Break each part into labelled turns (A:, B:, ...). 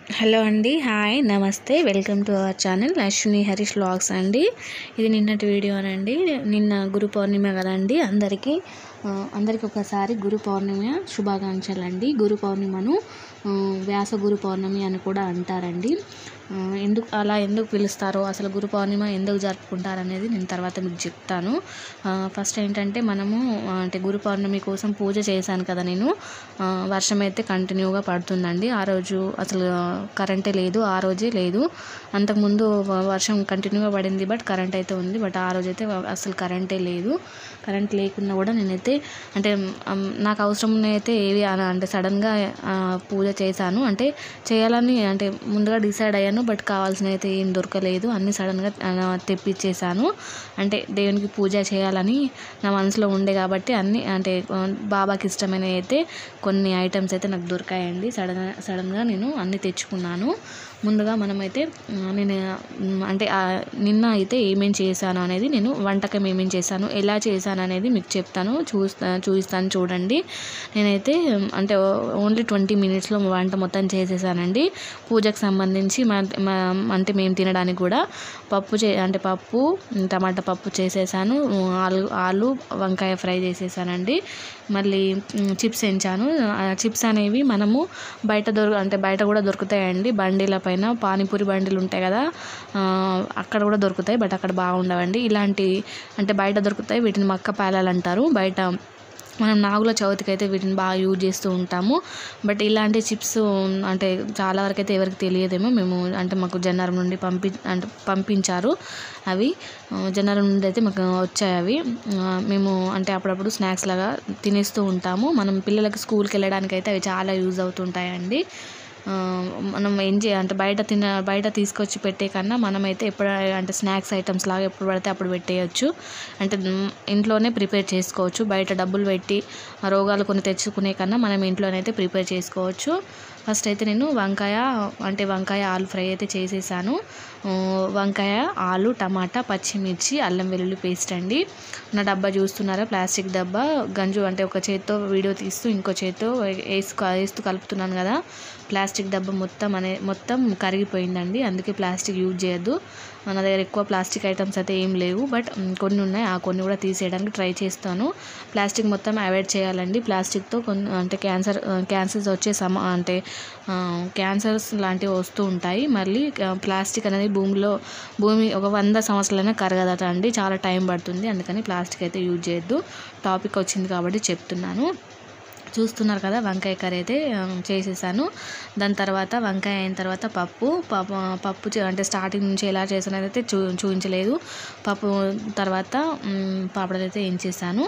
A: hello అండి hi నమస్తే welcome to our channel Ashwini Harish vlogs అండి ఇది నిన్నటి వీడియోనండి నిన్న గురు పౌర్ణిమ కదండి అందరికీ ఆ, అందరికీ ఒకసారి గురు పౌర్ణిమ శుభాకాంక్షలు అండి గురు పౌర్ణిమను ఆ, వ్యాస గురు పౌర్ణమి అని కూడా అంటారండి ఆ, ఎందుకు అలా ఎందుకు పిలుస్తారో అసలు గురు పౌర్ణిమ ఎందుకు జరుపుకుంటారు అనేది నేను తర్వాత మీకు చెప్తాను ఆ, ఫస్ట్ ఏంటంటే మనము ఆ, అంటే గురు పౌర్ణమి కోసం పూజ చేశాను కదా నేను ఆ, వర్షం అయితే కంటిన్యూగా పడుతుందండి ఆ రోజు అసలు కరెంటే లేదు ఆ రోజే లేదు అంతకుముందు వ- వర్షం కంటిన్యూగా పడింది బట్ కరెంట్ అయితే ఉంది బట్ ఆ రోజైతే వ- అసలు కరెంటే లేదు కరెంట్ లేకున్నా కూడా నేనైతే అంటే మ్, నాకు అవసరం అయితే ఏవి అన- అంటే సడన్గా ఆ, పూజ చేశాను అంటే చేయాలని అంటే ముందుగా డిసైడ్ అయ్యాను బట్ కావాల్సిన అయితే ఏం దొరకలేదు అన్నీ సడన్గా ఆ, తెప్పించేసాను అంటే దేవునికి పూజ చేయాలని నా మనసులో ఉండే కాబట్టి అన్నీ అంటే ఆ, బాబాకి ఇష్టమైన అయితే కొన్ని ఐటమ్స్ అయితే నాకు దొరికాయండి సడన్ సడన్గా నేను అన్నీ తెచ్చుకున్నాను ముందుగా మనమైతే ఆ, నేను మ్, అంటే ఆ, నిన్న అయితే ఏమేం చేశాను అనేది నేను వంటకం ఏమేం చేశాను ఎలా చేశాను అనేది మీకు చెప్తాను చూస్తా చూపిస్తాను చూడండి నేనైతే మ్, అంటే ఓన్లీ ట్వంటీ మినిట్స్లో వంట మొత్తం చేసేసానండి పూజకు సంబంధించి మన- మ- అంటే మేము తినడానికి కూడా పప్పు చే అంటే పప్పు టమాటా పప్పు చేసేసాను ఆలు ఆలు వంకాయ ఫ్రై చేసేసానండి మళ్ళీ మ్, చిప్స్ ఎంచాను ఆ చిప్స్ అనేవి మనము బయట దొర అంటే బయట కూడా దొరుకుతాయండి బండిల పైన పానీపూరి బండిలు ఉంటాయి కదా ఆ, అక్కడ కూడా దొరుకుతాయి బట్ అక్కడ బాగుండవండి ఇలాంటి అంటే బయట దొరుకుతాయి వీటిని మక్క పాలాలు అంటారు బయట మనం నాగుల చవితికి అయితే వీటిని బాగా యూజ్ చేస్తూ ఉంటాము బట్ ఇలాంటి చిప్స్ అంటే చాలా వరకు అయితే ఎవరికి తెలియదేమో మేము అంటే మాకు జన్నారం నుండి పంపి అంటే పంపించారు అవి ఆ, జన్నారం నుండి అయితే మాకు వచ్చాయి అవి ఆ, మేము అంటే అప్పుడప్పుడు స్నాక్స్ లాగా తినేస్తూ ఉంటాము మనం పిల్లలకి స్కూల్కి వెళ్ళడానికి అయితే అవి చాలా యూజ్ అవుతుంటాయండి ఆ, మనం ఏం చే అంటే బయట తిన బయట తీసుకొచ్చి పెట్టే కన్నా మనమైతే ఎప్పుడు అంటే స్నాక్స్ ఐటమ్స్ లాగా ఎప్పుడు పడితే అప్పుడు పెట్టేయచ్చు అంటే మ్, ఇంట్లోనే ప్రిపేర్ చేసుకోవచ్చు బయట డబ్బులు పెట్టి ఆ రోగాలు కొన్ని తెచ్చుకునే కన్నా మనం ఇంట్లోనైతే ప్రిపేర్ చేసుకోవచ్చు ఫస్ట్ అయితే నేను వంకాయ అంటే వంకాయ ఆలు ఫ్రై అయితే చేసేసాను ఆ, వంకాయ ఆలు టమాటా పచ్చిమిర్చి అల్లం వెల్లుల్లి పేస్ట్ అండి నా డబ్బా చూస్తున్నారా ప్లాస్టిక్ డబ్బా గంజు అంటే ఒక చేత్తో వీడియో తీస్తూ ఇంకో చేత్తో వేసు వేస్తూ కలుపుతున్నాను కదా ప్లాస్టిక్ డబ్బా మొత్తం అనే మొత్తం కరిగిపోయిందండి అందుకే ప్లాస్టిక్ యూజ్ చేయొద్దు మన దగ్గర ఎక్కువ ప్లాస్టిక్ ఐటమ్స్ అయితే ఏం లేవు బట్ మ్, కొన్ని ఉన్నాయి ఆ కొన్ని కూడా తీసేయడానికి ట్రై చేస్తాను ప్లాస్టిక్ మొత్తం అవాయిడ్ చేయాలండి ప్లాస్టిక్తో కొన్ని అంటే క్యాన్సర్ క్యాన్సర్స్ వచ్చే సమ అంటే క్యాన్సర్స్ లాంటివి వస్తూ ఉంటాయి మళ్ళీ ఆ, ప్లాస్టిక్ అనేది భూమిలో భూమి ఒక వంద సంవత్సరాలైనా కరగదట అండి చాలా టైం పడుతుంది అందుకని ప్లాస్టిక్ అయితే యూజ్ చేయొద్దు టాపిక్ వచ్చింది కాబట్టి చెప్తున్నాను చూస్తున్నారు కదా వంకాయ కర్రీ అయితే ఆ, చేసేసాను దాని తర్వాత వంకాయ అయిన తర్వాత పప్పు పప్పు పప్పు చే- అంటే స్టార్టింగ్ నుంచి ఎలా చేసాను అయితే చూ చూపించలేదు పప్పు తర్వాత మ్, పాపడలు అయితే ఏం చేశాను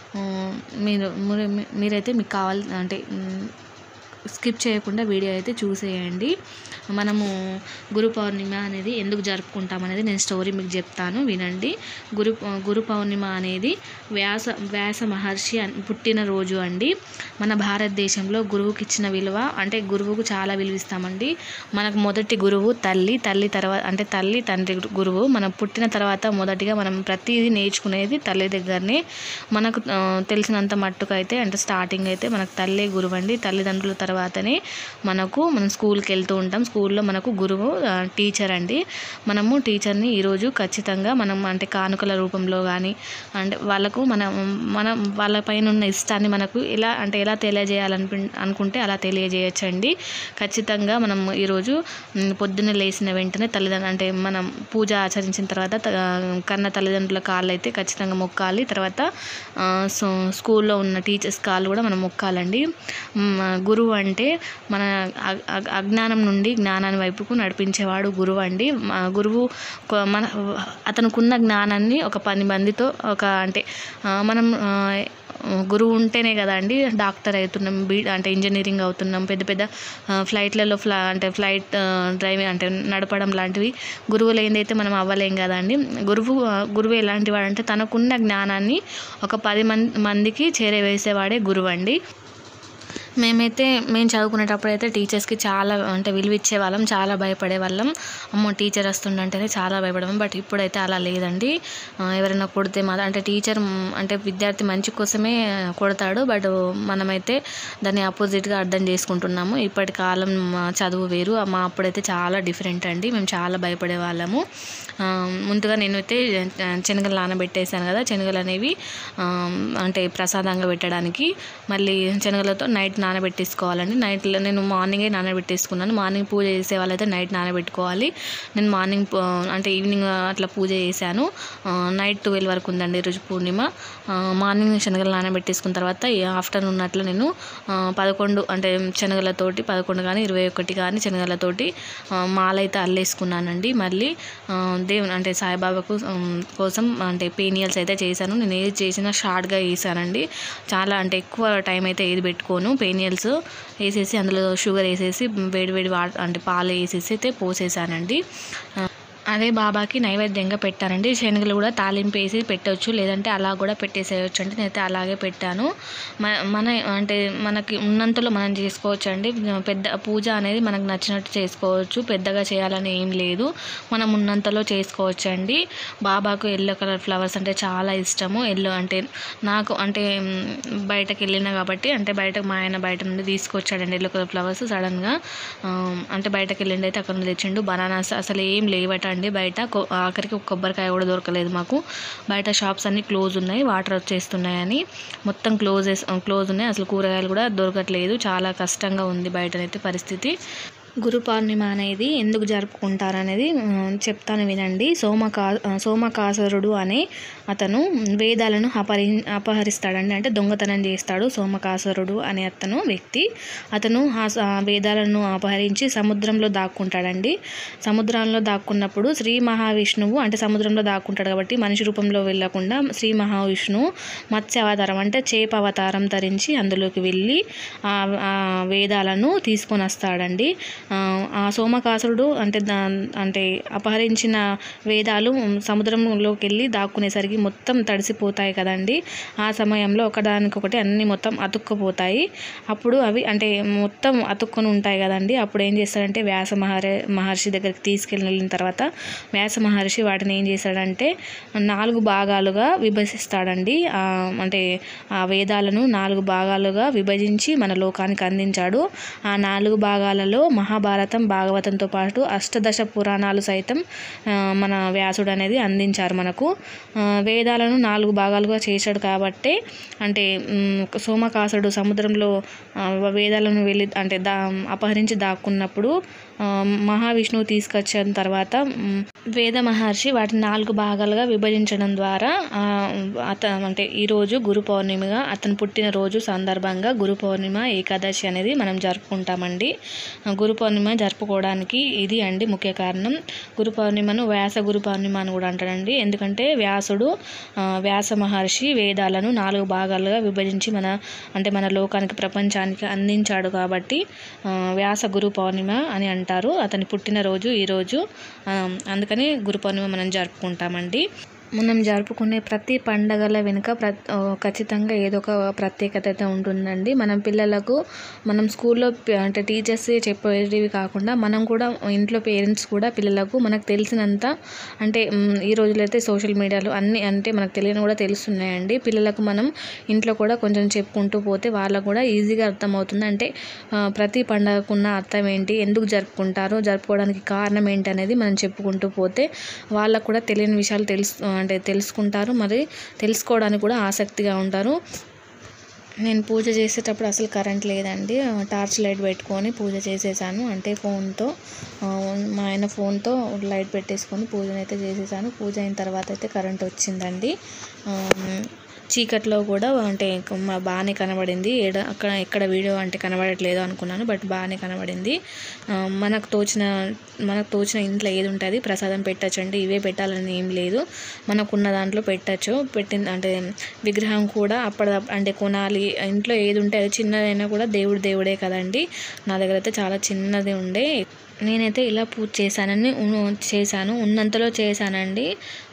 A: మీరు మీరు- మీరైతే మీకు కావాలి అంటే మ్, స్కిప్ చేయకుండా వీడియో అయితే చూసేయండి మనము గురు పౌర్ణిమ అనేది ఎందుకు జరుపుకుంటాం అనేది నేను స్టోరీ మీకు చెప్తాను వినండి గురు గురు పౌర్ణిమ అనేది వ్యాస వ్యాస మహర్షి అన్- పుట్టినరోజు అండి మన భారతదేశంలో గురువుకి ఇచ్చిన విలువ అంటే గురువుకు చాలా విలువిస్తామండి మనకు మొదటి గురువు తల్లి తల్లి తర్వాత అంటే తల్లి తండ్రి గు- గురువు మనం పుట్టిన తర్వాత మొదటిగా మనం ప్రతిదీ నేర్చుకునేది తల్లి దగ్గరనే మనకు ఆ, తెలిసినంత మట్టుకు అయితే అంటే స్టార్టింగ్ అయితే మనకు తల్లే గురువు అండి తల్లిదండ్రుల తర్వాతనే మనకు మనం స్కూల్కి వెళ్తూ ఉంటాం స్కూల్లో మనకు గురువు ఆ, టీచర్ అండి మనము టీచర్ని ఈరోజు ఖచ్చితంగా మనం అంటే కానుకల రూపంలో కానీ అంటే వాళ్ళకు మనం మనం వాళ్ళ పైన ఉన్న ఇష్టాన్ని మనకు ఎలా అంటే ఎలా తెలియజేయాలనిపి అనుకుంటే అలా తెలియజేయచ్చండి ఖచ్చితంగా మనం ఈరోజు మ్, పొద్దున్న లేచిన వెంటనే తల్లిదండ్రులు అంటే మనం పూజ ఆచరించిన తర్వాత త- కన్న తల్లిదండ్రుల కాళ్ళు అయితే ఖచ్చితంగా మొక్కాలి తర్వాత ఆ, సో స్కూల్లో ఉన్న టీచర్స్ కాళ్ళు కూడా మనం మొక్కాలండి మ్, గురువు అంటే మన అ- అ- అజ్ఞానం నుండి జ్ఞానాన్ని వైపుకు నడిపించేవాడు గురువు అండి మా గురువు కొ- మన అతనుకున్న జ్ఞానాన్ని ఒక పది మందితో ఒక అంటే ఆ, మనం ఆ, గురువు ఉంటేనే కదా అండి డాక్టర్ అవుతున్నాం బీ అంటే ఇంజనీరింగ్ అవుతున్నాం పెద్ద పెద్ద ఆ, ఫ్లైట్లలో ఫ్లా అంటే ఫ్లైట్ ఆ, డ్రైవింగ్ అంటే నడపడం లాంటివి గురువు లేనిదైతే మనం అవ్వలేం కదా అండి గురువు ఆ, గురువు ఎలాంటి వాడంటే తనకున్న జ్ఞానాన్ని ఒక పది మంది మందికి చేరవేసేవాడే గురువు అండి మేమైతే మేము చదువుకునేటప్పుడు అయితే టీచర్స్కి చాలా అంటే విలువ ఇచ్చేవాళ్ళం చాలా భయపడే వాళ్ళం అమ్మో టీచర్ వస్తుండంటేనే చాలా భయపడము బట్ ఇప్పుడైతే అలా లేదండి ఆ, ఎవరైనా కొడితే మా అంటే టీచర్ మ్, అంటే విద్యార్థి మంచి కోసమే కొడతాడు బట్ మనమైతే దాన్ని ఆపోజిట్గా అర్థం చేసుకుంటున్నాము ఇప్పటి కాలం ఆ, చదువు వేరు మా అప్పుడైతే చాలా డిఫరెంట్ అండి మేము చాలా భయపడే వాళ్ళము ఆ, ముందుగా నేనైతే ఆ, శనగలు నానబెట్టేసాను కదా శనగలు అనేవి ఆ, అంటే ప్రసాదంగా పెట్టడానికి మళ్ళీ శనగలతో నైట్ నానబెట్టేసుకోవాలండి నైట్లో నేను మార్నింగే నానబెట్టేసుకున్నాను మార్నింగ్ పూజ చేసే వాళ్ళైతే నైట్ నానబెట్టుకోవాలి నేను మార్నింగ్ పూ- అంటే ఈవినింగ్ అట్లా పూజ చేశాను ఆ, నైట్ ట్వెల్వ్ వరకు ఉందండి ఈరోజు పూర్ణిమ ఆ, మార్నింగ్ శనగలు నానబెట్టేసుకున్న తర్వాత ఈ ఆఫ్టర్నూన్ అట్లా నేను ఆ, పదకొండు అంటే శనగలతోటి పదకొండు కానీ ఇరవై ఒకటి కానీ శనగలతోటి ఆ, మాల అయితే అల్లేసుకున్నానండి మళ్ళీ ఆ, దేవుని అంటే సాయిబాబాకు ఉమ్, కోసం అంటే పేనియల్స్ అయితే చేశాను నేను ఏది చేసినా షార్ట్గా వేసానండి చాలా అంటే ఎక్కువ టైం అయితే ఏది పెట్టుకోను పేనియల్స్ వేసేసి అందులో షుగర్ వేసేసి వేడి వేడి వా అంటే పాలు వేసేసి అయితే పోసేసానండి ఆ, అదే బాబాకి నైవేద్యంగా పెట్టానండి శనగలు కూడా తాలింపు వేసి పెట్టవచ్చు లేదంటే అలా కూడా పెట్టేసేయచ్చు అంటే నేనైతే అలాగే పెట్టాను మన మన అంటే మనకి ఉన్నంతలో మనం చేసుకోవచ్చు అండి పెద్ద పూజ అనేది మనకు నచ్చినట్టు చేసుకోవచ్చు పెద్దగా చేయాలని ఏం లేదు మనం ఉన్నంతలో చేసుకోవచ్చు అండి బాబాకు ఎల్లో కలర్ ఫ్లవర్స్ అంటే చాలా ఇష్టము ఎల్లో అంటే నాకు అంటే మ్, బయటకు వెళ్ళిన కాబట్టి అంటే బయటకు మా ఆయన బయట నుండి తీసుకొచ్చాడండి ఎల్లో కలర్ ఫ్లవర్స్ సడన్గా ఆ, అంటే బయటకు వెళ్ళిండి అయితే అక్కడ నుండి తెచ్చిండు బనానాస్ అసలు ఏం లేవట అండి బయట కొ- ఆఖరికి ఒక కొబ్బరికాయ కూడా దొరకలేదు మాకు బయట షాప్స్ అన్నీ క్లోజ్ ఉన్నాయి వాటర్ వచ్చేస్తున్నాయని మొత్తం క్లోజ్ క్లోజ్ ఉన్నాయి అసలు కూరగాయలు కూడా దొరకట్లేదు చాలా కష్టంగా ఉంది బయటనైతే పరిస్థితి గురు పౌర్ణిమ అనేది ఎందుకు జరుపుకుంటారు అనేది ఉమ్, చెప్తాను వినండి సోమకా సోమకాసురుడు అనే అతను వేదాలను అపహరి అపహరిస్తాడండి అంటే దొంగతనం చేస్తాడు సోమకాసురుడు అనే అతను వ్యక్తి అతను ఆ స- ఆ వేదాలను అపహరించి సముద్రంలో దాక్కుంటాడండి సముద్రంలో దాక్కున్నప్పుడు శ్రీ మహావిష్ణువు అంటే సముద్రంలో దాక్కుంటాడు కాబట్టి మనిషి రూపంలో వెళ్ళకుండా శ్రీ మహావిష్ణువు మత్స్య అవతారం అంటే చేప అవతారం ధరించి అందులోకి వెళ్ళి ఆ ఆ వేదాలను తీసుకొని వస్తాడండి ఆ, ఆ సోమకాసురుడు అంటే దా అంటే అపహరించిన వేదాలు సముద్రంలోకి వెళ్ళి దాక్కునేసరికి మొత్తం తడిసిపోతాయి కదండి ఆ సమయంలో ఒకదానికొకటి అన్ని మొత్తం అతుక్కుపోతాయి అప్పుడు అవి అంటే మొత్తం అతుక్కొని ఉంటాయి కదండి అప్పుడు ఏం చేస్తాడంటే వ్యాస మహర్షి మహర్షి దగ్గరికి తీసుకెళ్ళిన తర్వాత వ్యాస మహర్షి వాటిని ఏం చేశాడంటే నాలుగు భాగాలుగా విభజిస్తాడండి ఆ, అంటే ఆ వేదాలను నాలుగు భాగాలుగా విభజించి మన లోకానికి అందించాడు ఆ నాలుగు భాగాలలో మహాభారతం భాగవతంతో పాటు అష్టదశ పురాణాలు సైతం ఆ, మన వ్యాసుడు అనేది అందించారు మనకు ఆ, వేదాలను నాలుగు భాగాలుగా చేశాడు కాబట్టి అంటే మ్, సోమకాసుడు సముద్రంలో ఆ, వేదాలను వెళ్ళి అంటే దా అపహరించి దాక్కున్నప్పుడు ఆ, మహావిష్ణువు తీసుకొచ్చిన తర్వాత మ్, వేద మహర్షి వాటిని నాలుగు భాగాలుగా విభజించడం ద్వారా ఆ, అత అంటే ఈరోజు గురు పౌర్ణిమగా అతను పుట్టినరోజు సందర్భంగా గురు పౌర్ణిమ ఏకాదశి అనేది మనం జరుపుకుంటామండి ఆ, గురు పౌర్ణిమ జరుపుకోవడానికి ఇది అండి ముఖ్య కారణం గురు పౌర్ణిమను వ్యాస గురు పౌర్ణిమ అని కూడా అంటారండి ఎందుకంటే వ్యాసుడు ఆ, వ్యాస మహర్షి వేదాలను నాలుగు భాగాలుగా విభజించి మన అంటే మన లోకానికి ప్రపంచానికి అందించాడు కాబట్టి ఆ, వ్యాస గురు పౌర్ణిమ అని అంటారు అతని పుట్టినరోజు ఈరోజు ఆ, అందుకని గురు పౌర్ణిమ మనం జరుపుకుంటామండి మనం జరుపుకునే ప్రతి పండగల వెనుక ప్ర ఆ, ఖచ్చితంగా ఏదో ఒక ప్రత్యేకత అయితే ఉంటుందండి మనం పిల్లలకు మనం స్కూల్లో ప- అంటే టీచర్స్ చెప్పేటివి కాకుండా మనం కూడా ఇంట్లో పేరెంట్స్ కూడా పిల్లలకు మనకు తెలిసినంత అంటే మ్, ఈ రోజుల్లో అయితే సోషల్ మీడియాలో అన్ని అంటే మనకు తెలియని కూడా తెలుస్తున్నాయండి పిల్లలకు మనం ఇంట్లో కూడా కొంచెం చెప్పుకుంటూ పోతే వాళ్ళకు కూడా ఈజీగా అర్థమవుతుంది అంటే ఆ, ప్రతి పండగకున్న అర్థం ఏంటి ఎందుకు జరుపుకుంటారో జరుపుకోవడానికి కారణం ఏంటి అనేది మనం చెప్పుకుంటూ పోతే వాళ్ళకు కూడా తెలియని విషయాలు తెలుసు అంటే తెలుసుకుంటారు మరి తెలుసుకోవడానికి కూడా ఆసక్తిగా ఉంటారు నేను పూజ చేసేటప్పుడు అసలు కరెంట్ లేదండి ఆ, టార్చ్ లైట్ పెట్టుకొని పూజ చేసేసాను అంటే ఫోన్తో ఆ, మా ఆయన ఫోన్తో లైట్ పెట్టేసుకొని పూజనైతే చేసేసాను పూజ అయిన తర్వాత అయితే కరెంట్ వచ్చిందండి ఆ, చీకట్లో కూడా అంటే మా బాగానే కనబడింది ఏడ అక్కడ ఎక్కడ వీడియో అంటే కనబడట్లేదు అనుకున్నాను బట్ బాగానే కనబడింది ఆ, మనకు తోచిన మనకు తోచిన ఇంట్లో ఏది ఉంటుంది ప్రసాదం పెట్టచ్చండి ఇవే పెట్టాలని ఏం లేదు మనకున్న దాంట్లో పెట్టచ్చు పెట్టిన అంటే విగ్రహం కూడా అప్పటి అంటే కొనాలి ఇంట్లో ఏది ఉంటే అది చిన్నదైనా కూడా దేవుడు దేవుడే కదండి నా దగ్గర అయితే చాలా చిన్నది ఉండే నేనైతే ఇలా పూజ చేశానని ఉను- చేశాను ఉన్నంతలో చేశానండి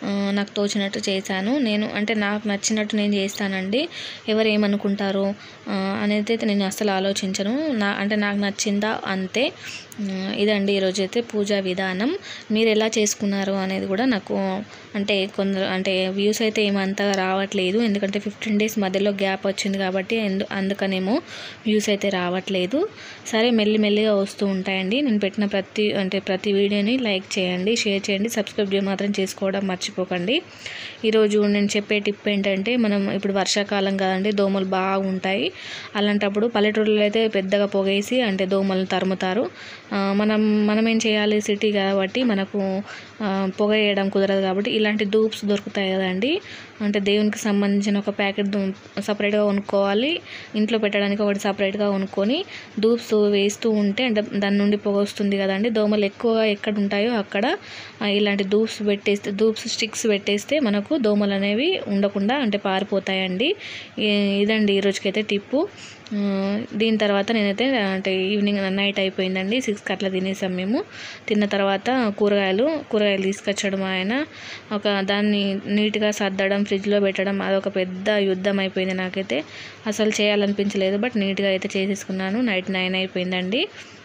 A: ఆ, నాకు తోచినట్టు చేశాను నేను అంటే నాకు నచ్చినట్టు నేను చేస్తానండి ఎవరు ఏమనుకుంటారు ఆ, అనేది అయితే నేను అస్సలు ఆలోచించను నా అంటే నాకు నచ్చిందా అంతే ఆ, ఇదండి ఈరోజు అయితే పూజా విధానం మీరు ఎలా చేసుకున్నారు అనేది కూడా నాకు అంటే కొందరు అంటే వ్యూస్ అయితే ఏమంతగా రావట్లేదు ఎందుకంటే ఫిఫ్టీన్ డేస్ మధ్యలో గ్యాప్ వచ్చింది కాబట్టి ఎందు అందుకనేమో వ్యూస్ అయితే రావట్లేదు సరే మెల్లి మెల్లిగా వస్తూ ఉంటాయండి నేను పెట్టిన ప్రతి అంటే ప్రతి వీడియోని లైక్ చేయండి షేర్ చేయండి సబ్స్క్రైబ్ చేయ మాత్రం చేసుకోవడం మర్చిపోకండి ఈరోజు నేను చెప్పే టిప్ ఏంటంటే మనం ఇప్పుడు వర్షాకాలం కదండి దోమలు బాగుంటాయి అలాంటప్పుడు పల్లెటూరులో అయితే పెద్దగా పొగేసి అంటే దోమలను తరుముతారు ఆ, మనం మనం ఏం చేయాలి సిటీ కాబట్టి మనకు ఆ, పొగ వేయడం కుదరదు కాబట్టి ఇలాంటి ధూప్స్ దొరుకుతాయి కదండి అంటే దేవునికి సంబంధించిన ఒక ప్యాకెట్ సపరేట్గా కొనుక్కోవాలి ఇంట్లో పెట్టడానికి ఒకటి సపరేట్గా కొనుక్కొని ధూప్స్ వేస్తూ ఉంటే అంటే దాని నుండి పొగ వస్తుంది కదండి దోమలు ఎక్కువగా ఎక్కడ ఉంటాయో అక్కడ ఆ, ఇలాంటి ధూప్స్ పెట్టేస్తే ధూప్స్ స్టిక్స్ పెట్టేస్తే మనకు దోమలు అనేవి ఉండకుండా అంటే పారిపోతాయండి ఈ- ఇదండి ఈ రోజుకైతే టిప్పు ఆ, దీని తర్వాత నేనైతే అంటే ఈవినింగ్ నైట్ అయిపోయిందండి సిక్స్కి అట్లా తినేసాం మేము తిన్న తర్వాత కూరగాయలు కూరగాయలు తీసుకొచ్చడం ఆయన ఒక దాన్ని నీట్గా సర్దడం ఫ్రిడ్జ్లో పెట్టడం అదొక పెద్ద యుద్ధం అయిపోయింది నాకైతే అసలు చేయాలనిపించలేదు బట్ నీట్గా అయితే చేసేసుకున్నాను నైట్ నైన్ అయిపోయిందండి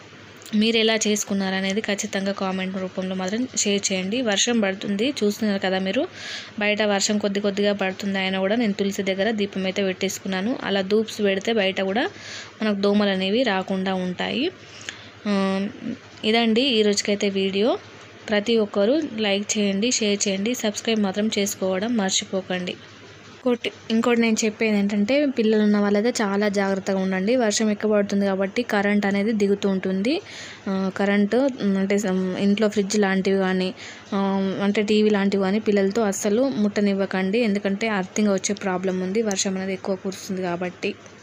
A: మీరు ఎలా చేసుకున్నారు అనేది ఖచ్చితంగా కామెంట్ రూపంలో మాత్రం షేర్ చేయండి వర్షం పడుతుంది చూస్తున్నారు కదా మీరు బయట వర్షం కొద్ది కొద్దిగా పడుతుంది అయినా కూడా నేను తులసి దగ్గర దీపం అయితే పెట్టేసుకున్నాను అలా ధూప్స్ పెడితే బయట కూడా మనకు దోమలు అనేవి రాకుండా ఉంటాయి ఆ, ఇదండి ఈ రోజుకైతే వీడియో ప్రతి ఒక్కరూ లైక్ చేయండి షేర్ చేయండి సబ్స్క్రైబ్ మాత్రం చేసుకోవడం మర్చిపోకండి ఇంకోటి ఇంకోటి నేను చెప్పేది ఏంటంటే పిల్లలు ఉన్న వాళ్ళైతే చాలా జాగ్రత్తగా ఉండండి వర్షం ఎక్కువ పడుతుంది కాబట్టి కరెంట్ అనేది దిగుతూ ఉంటుంది ఆ, కరెంటు ఉమ్, అంటే సమ్ ఇంట్లో ఫ్రిడ్జ్ లాంటివి కానీ ఆ, అంటే టీవీ లాంటివి కానీ పిల్లలతో అస్సలు ముట్టనివ్వకండి ఎందుకంటే అర్థంగా వచ్చే ప్రాబ్లం ఉంది వర్షం అనేది ఎక్కువ కురుస్తుంది కాబట్టి